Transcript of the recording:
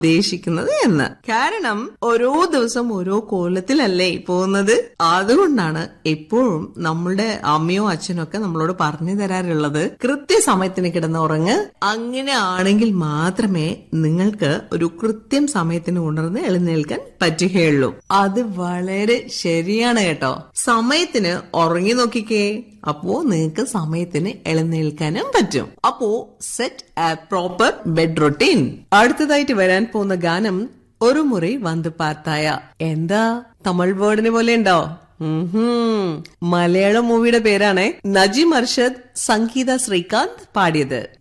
ഉദ്ദേശിക്കുന്നത് എന്ന് കാരണം ഓരോ ദിവസം ഓരോ കോലത്തിലല്ലേ പോകുന്നത് അതുകൊണ്ടാണ് എപ്പോഴും നമ്മളുടെ അമ്മയോ അച്ഛനോ ഒക്കെ നമ്മളോട് പറഞ്ഞു തരാറുള്ളത് കൃത്യസമയത്തിന് കിടന്ന് ഉറങ്ങ് അങ്ങനെ ആണെങ്കിൽ മാത്രമേ നിങ്ങൾക്ക് ഒരു കൃത്യം സമയത്തിന് ഉണർന്ന് എഴുന്നേൽക്കാൻ പറ്റുകയുള്ളൂ അത് വളരെ ശരിയാണ് കേട്ടോ സമയത്തിന് ഉറങ്ങി നോക്കിക്കേ അപ്പോ നിങ്ങൾക്ക് സമയത്തിന് എഴുന്നേൽക്കാനും പറ്റും അപ്പോ set a proper bed routine അടുത്തതായിട്ട് വരാൻ പോകുന്ന ഗാനം ഒരു മുറി വന്ന് പാർത്തായ എന്താ തമിഴ് വേർഡിന് പോലെ ഉണ്ടോ ഉഹും. മലയാളം മൂവിയുടെ പേരാണ് നജീം അർഷദ് സംഗീത ശ്രീകാന്ത് പാടിയത്